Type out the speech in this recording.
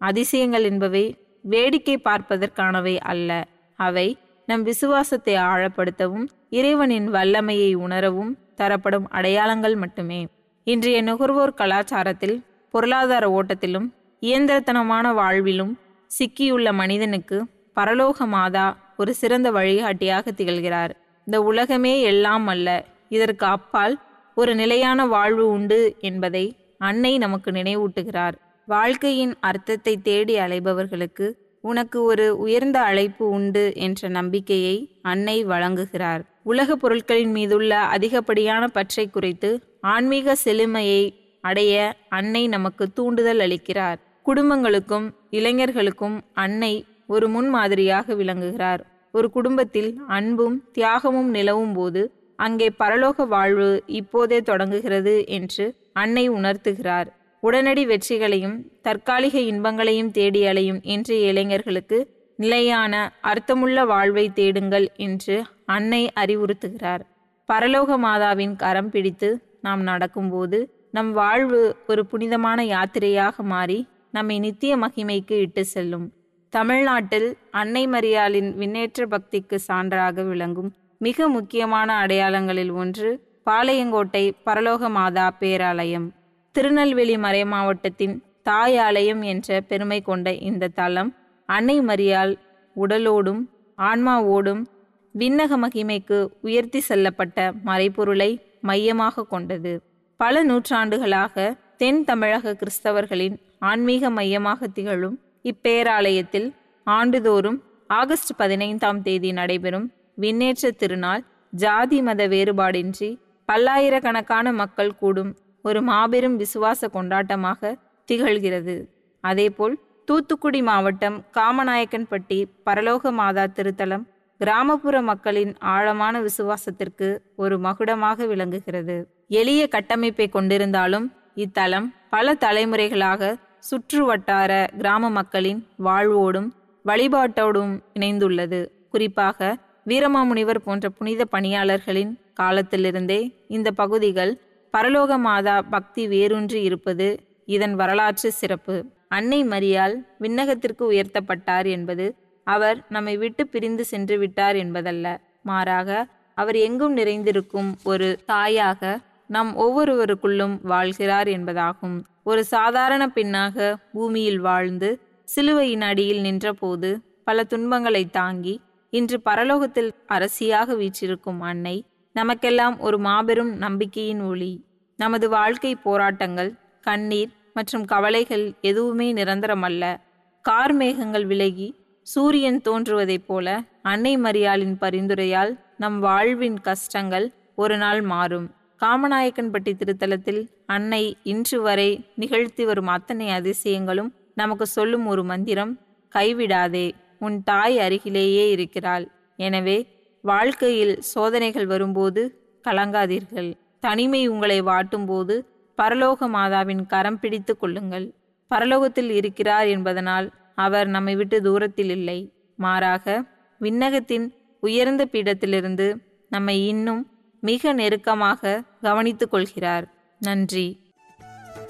அதிசயங்கள் என்பவை வேடிக்கை பார்ப்பதற்கானவை அல்ல அவை நம் விசுவாசத்தை ஆழப்படுத்தவும் இறைவனின் வல்லமையை உணரவும் தரப்படும் அடையாளங்கள் மட்டுமே இன்றைய நுகர்வோர் கலாச்சாரத்தில் பொருளாதார ஓட்டத்திலும் இயந்திரத்தனமான வாழ்விலும் சிக்கியுள்ள மனிதனுக்கு பரலோக மாதா ஒரு சிறந்த வழிகாட்டியாக திகழ்கிறார் இந்த உலகமே எல்லாம் அல்ல இதற்கு அப்பால் ஒரு நிலையான வாழ்வு உண்டு என்பதை அன்னை நமக்கு நினைவூட்டுகிறார் வாழ்க்கையின் அர்த்தத்தை தேடி அலைபவர்களுக்கு உனக்கு ஒரு உயர்ந்த அழைப்பு உண்டு என்ற நம்பிக்கையை அன்னை வழங்குகிறார் உலக பொருட்களின் மீதுள்ள அதிகப்படியான பற்றை குறைத்து ஆன்மீக செழுமையை அடைய அன்னை நமக்கு தூண்டுதல் அளிக்கிறார் குடும்பங்களுக்கும் இளைஞர்களுக்கும் அன்னை ஒரு முன்மாதிரியாக விளங்குகிறார் ஒரு குடும்பத்தில் அன்பும் தியாகமும் நிலவும் போது அங்கே பரலோக வாழ்வு இப்போதே தொடங்குகிறது என்று அன்னை உணர்த்துகிறார் உடனடி வெற்றிகளையும் தற்காலிக இன்பங்களையும் தேடி அலையும் இன்றைய இளைஞர்களுக்கு நிலையான அர்த்தமுள்ள வாழ்வை தேடுங்கள் என்று அன்னை அறிவுறுத்துகிறார் பரலோக மாதாவின் கரம் பிடித்து நாம் நடக்கும்போது நம் வாழ்வு ஒரு புனிதமான யாத்திரையாக மாறி நம்மை நித்திய மகிமைக்கு இட்டு செல்லும் தமிழ்நாட்டில் அன்னை மரியாளின் விண்ணேற்ற பக்திக்கு சான்றாக விளங்கும் மிக முக்கியமான அடையாளங்களில் ஒன்று பாளையங்கோட்டை பரலோக மாதா பேராலயம் திருநெல்வேலி மறை மாவட்டத்தின் தாய் ஆலயம் என்ற பெருமை கொண்ட இந்த தலம் அன்னை மரியாள் உடலோடும் ஆன்மாவோடும் விண்ணக மகிமைக்கு உயர்த்தி செல்லப்பட்ட மறைபொருளை மையமாக கொண்டது பல நூற்றாண்டுகளாக தென் தமிழக கிறிஸ்தவர்களின் ஆன்மீக மையமாக திகழும் இப்பேராலயத்தில் ஆண்டுதோறும் ஆகஸ்ட் பதினைந்தாம் தேதி நடைபெறும் விண்ணேற்ற திருநாள் ஜாதி மத வேறுபாடின்றி பல்லாயிரக்கணக்கான மக்கள் கூடும் ஒரு மாபெரும் விசுவாச கொண்டாட்டமாக திகழ்கிறது அதேபோல் தூத்துக்குடி மாவட்டம் காமநாயக்கன்பட்டி பரலோக மாதா திருத்தலம் கிராமப்புற மக்களின் ஆழமான விசுவாசத்திற்கு ஒரு மகுடமாக விளங்குகிறது எளிய கட்டமைப்பை கொண்டிருந்தாலும் இத்தலம் பல தலைமுறைகளாக சுற்று வட்டார கிராம மக்களின் வாழ்வோடும் வழிபாட்டோடும் இணைந்துள்ளது குறிப்பாக வீரமாமுனிவர் போன்ற புனித பணியாளர்களின் காலத்திலிருந்தே இந்த பகுதிகள் பரலோக மாதா பக்தி வேரூன்றி இருப்பது இதன் வரலாற்று சிறப்பு அன்னை மரியாள் விண்ணகத்திற்கு உயர்த்தப்பட்டார் என்பது அவர் நம்மை விட்டு பிரிந்து சென்று விட்டார் என்பதல்ல மாறாக அவர் எங்கும் நிறைந்திருக்கும் ஒரு தாயாக நம் ஒவ்வொருவருக்குள்ளும் வாழ்கிறார் என்பதாகும் ஒரு சாதாரண பெண்ணாக பூமியில் வாழ்ந்து சிலுவையின் அடியில் நின்றபோது பல துன்பங்களை தாங்கி இன்று பரலோகத்தில் அரசியாக வீற்றிருக்கும் அன்னை நமக்கெல்லாம் ஒரு மாபெரும் நம்பிக்கையின் ஒளி நமது வாழ்க்கை போராட்டங்கள் கண்ணீர் மற்றும் கவலைகள் எதுவுமே நிரந்தரமல்ல கார் மேகங்கள் விலகி சூரியன் தோன்றுவதைப் போல அன்னை மரியாளின் பரிந்துரையால் நம் வாழ்வின் கஷ்டங்கள் ஒரு நாள் மாறும் காமநாயக்கன்பட்டி திருத்தலத்தில் அன்னை இன்று வரை நிகழ்த்தி வரும் அத்தனை அதிசயங்களும் நமக்கு சொல்லும் ஒரு மந்திரம் கைவிடாதே உன் தாய் அருகிலேயே இருக்கிறாள் எனவே வாழ்க்கையில் சோதனைகள் வரும்போது கலங்காதீர்கள் தனிமை உங்களை வாட்டும்போது பரலோக மாதாவின் கரம் பிடித்து கொள்ளுங்கள் பரலோகத்தில் இருக்கிறார் என்பதனால் அவர் நம்மை விட்டு தூரத்தில் இல்லை மாறாக விண்ணகத்தின் உயர்ந்த பீடத்திலிருந்து நம்மை இன்னும் மிக நெருக்கமாக கவனித்துக் கொள்கிறார் நன்றி